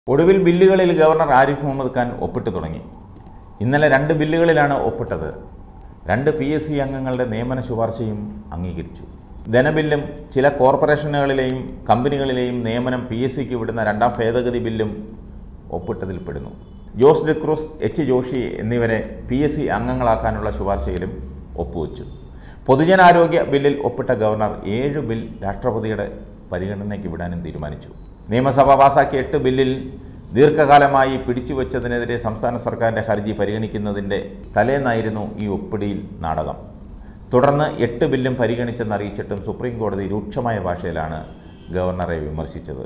ഒടുവിൽ ബില്ലുകളിൽ ഗവർണർ ആരിഫ് മുഹമ്മദ് ഖാൻ ഒപ്പിട്ട് തുടങ്ങി ഇന്നലെ രണ്ട് ബില്ലുകളിലാണ് ഒപ്പിട്ടത് രണ്ട് പി എസ് സി അംഗങ്ങളുടെ നിയമന ശുപാർശയും അംഗീകരിച്ചു ധനബില്ലും ചില കോർപ്പറേഷനുകളിലെയും കമ്പനികളിലെയും നിയമനം പി എസ് സിക്ക് വിടുന്ന രണ്ടാം ഭേദഗതി ബില്ലും ഒപ്പിട്ടതിൽപ്പെടുന്നു ജോസ് ഡിക്രൂസ് എച്ച് ജോഷി എന്നിവരെ പി എസ് സി അംഗങ്ങളാക്കാനുള്ള ശുപാർശയിലും ഒപ്പുവെച്ചു പൊതുജനാരോഗ്യ ബില്ലിൽ ഒപ്പിട്ട ഗവർണർ ഏഴ് ബിൽ രാഷ്ട്രപതിയുടെ പരിഗണനയ്ക്ക് വിടാനും തീരുമാനിച്ചു നിയമസഭ പാസാക്കിയ എട്ട് ബില്ലിൽ ദീർഘകാലമായി പിടിച്ചുവെച്ചതിനെതിരെ സംസ്ഥാന സർക്കാരിൻ്റെ ഹർജി പരിഗണിക്കുന്നതിൻ്റെ തലേന്നായിരുന്നു ഈ ഒപ്പിടിയിൽ നാടകം തുടർന്ന് എട്ട് ബില്ലും പരിഗണിച്ചെന്നറിയിച്ചിട്ടും സുപ്രീം കോടതി രൂക്ഷമായ ഭാഷയിലാണ് ഗവർണറെ വിമർശിച്ചത്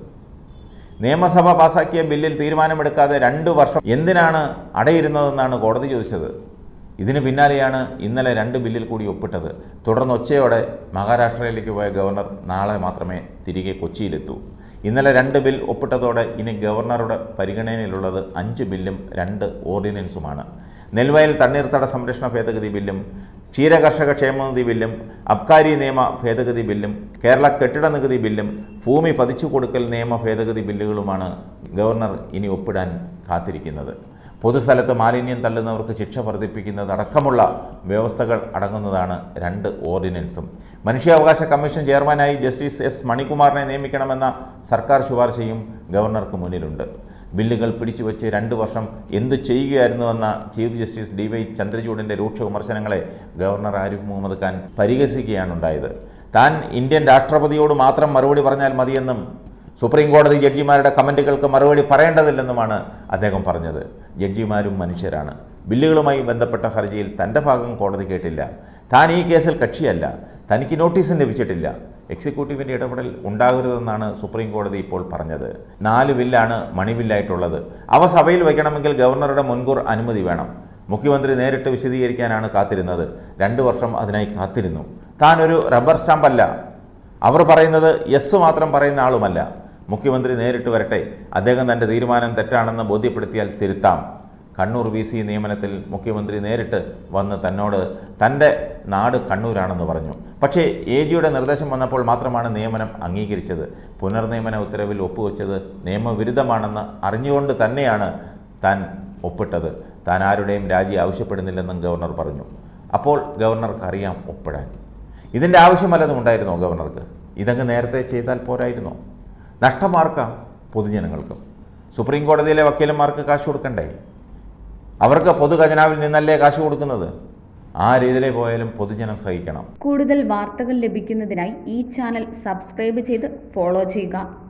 നിയമസഭ പാസാക്കിയ ബില്ലിൽ തീരുമാനമെടുക്കാതെ രണ്ട് വർഷം എന്തിനാണ് അടയിരുന്നതെന്നാണ് കോടതി ചോദിച്ചത് ഇതിന് പിന്നാലെയാണ് ഇന്നലെ രണ്ട് ബില്ലിൽ കൂടി ഒപ്പിട്ടത് തുടർന്ന് ഒച്ചയോടെ മഹാരാഷ്ട്രയിലേക്ക് പോയ ഗവർണർ നാളെ മാത്രമേ തിരികെ കൊച്ചിയിലെത്തൂ ഇന്നലെ രണ്ട് ബിൽ ഒപ്പിട്ടതോടെ ഇനി ഗവർണറുടെ പരിഗണനയിലുള്ളത് അഞ്ച് ബില്ലും രണ്ട് ഓർഡിനൻസുമാണ് നെൽവയൽ തണ്ണീർത്തട സംരക്ഷണ ഭേദഗതി ബില്ലും ക്ഷീരകർഷക ക്ഷേമനിധി ബില്ലും അബ്കാരി നിയമ ഭേദഗതി ബില്ലും കേരള കെട്ടിട നികുതി ബില്ലും ഭൂമി പതിച്ചു കൊടുക്കൽ നിയമ ഭേദഗതി ബില്ലുകളുമാണ് ഗവർണർ ഇനി ഒപ്പിടാൻ കാത്തിരിക്കുന്നത് പൊതുസ്ഥലത്ത് മാലിന്യം തള്ളുന്നവർക്ക് ശിക്ഷ വർദ്ധിപ്പിക്കുന്നത് അടക്കമുള്ള വ്യവസ്ഥകൾ അടങ്ങുന്നതാണ് രണ്ട് ഓർഡിനൻസും മനുഷ്യാവകാശ കമ്മീഷൻ ചെയർമാനായി ജസ്റ്റിസ് എസ് മണികുമാറിനെ നിയമിക്കണമെന്ന സർക്കാർ ശുപാർശയും ഗവർണർക്ക് മുന്നിലുണ്ട് ബില്ലുകൾ പിടിച്ചുവെച്ച് രണ്ട് വർഷം എന്ത് ചെയ്യുകയായിരുന്നുവെന്ന ചീഫ് ജസ്റ്റിസ് ഡി വൈ ചന്ദ്രചൂഡിൻ്റെ രൂക്ഷ വിമർശനങ്ങളെ ഗവർണർ ആരിഫ് മുഹമ്മദ് ഖാൻ പരിഹസിക്കുകയാണുണ്ടായത് താൻ ഇന്ത്യൻ രാഷ്ട്രപതിയോട് മാത്രം മറുപടി പറഞ്ഞാൽ മതിയെന്നും സുപ്രീം കോടതി ജഡ്ജിമാരുടെ കമൻറ്റുകൾക്ക് മറുപടി പറയേണ്ടതില്ലെന്നുമാണ് അദ്ദേഹം പറഞ്ഞത് ജഡ്ജിമാരും മനുഷ്യരാണ് ബില്ലുകളുമായി ബന്ധപ്പെട്ട ഹർജിയിൽ തൻ്റെ ഭാഗം കോടതി കേട്ടില്ല താൻ ഈ കേസിൽ കക്ഷിയല്ല തനിക്ക് നോട്ടീസും ലഭിച്ചിട്ടില്ല എക്സിക്യൂട്ടീവിൻ്റെ ഇടപെടൽ ഉണ്ടാകരുതെന്നാണ് സുപ്രീം കോടതി ഇപ്പോൾ പറഞ്ഞത് നാല് ബില്ലാണ് മണിബില്ലായിട്ടുള്ളത് അവ സഭയിൽ വയ്ക്കണമെങ്കിൽ ഗവർണറുടെ മുൻകൂർ അനുമതി വേണം മുഖ്യമന്ത്രി നേരിട്ട് വിശദീകരിക്കാനാണ് കാത്തിരുന്നത് രണ്ട് വർഷം അതിനായി കാത്തിരുന്നു താൻ ഒരു റബ്ബർ സ്റ്റാമ്പല്ല അവർ പറയുന്നത് യെസ് മാത്രം പറയുന്ന ആളുമല്ല മുഖ്യമന്ത്രി നേരിട്ട് വരട്ടെ അദ്ദേഹം തൻ്റെ തീരുമാനം തെറ്റാണെന്ന് ബോധ്യപ്പെടുത്തിയാൽ തിരുത്താം കണ്ണൂർ വി സി നിയമനത്തിൽ മുഖ്യമന്ത്രി നേരിട്ട് വന്ന് തന്നോട് തൻ്റെ നാട് കണ്ണൂരാണെന്ന് പറഞ്ഞു പക്ഷേ എ ജിയുടെ നിർദ്ദേശം വന്നപ്പോൾ മാത്രമാണ് നിയമനം അംഗീകരിച്ചത് പുനർനിയമന ഉത്തരവിൽ ഒപ്പുവെച്ചത് നിയമവിരുദ്ധമാണെന്ന് അറിഞ്ഞുകൊണ്ട് തന്നെയാണ് താൻ ഒപ്പിട്ടത് താൻ ആരുടെയും രാജി ആവശ്യപ്പെടുന്നില്ലെന്നും ഗവർണർ പറഞ്ഞു അപ്പോൾ ഗവർണർക്ക് അറിയാം ഒപ്പിടാൻ ഇതിൻ്റെ ആവശ്യമല്ലതും ഉണ്ടായിരുന്നോ ഗവർണർക്ക് ഇതങ്ങ് നേരത്തെ ചെയ്താൽ പോരായിരുന്നോ നഷ്ടമാർക്കാം പൊതുജനങ്ങൾക്കും സുപ്രീം കോടതിയിലെ വക്കീലന്മാർക്ക് കാശ് കൊടുക്കണ്ടേ അവർക്ക് പൊതു ഖജനാവിൽ നിന്നല്ലേ കാശ് കൊടുക്കുന്നത് ആ രീതിയിലേ പോയാലും പൊതുജനം സഹിക്കണം കൂടുതൽ വാർത്തകൾ ലഭിക്കുന്നതിനായി ഈ ചാനൽ സബ്സ്ക്രൈബ് ചെയ്ത് ഫോളോ ചെയ്യുക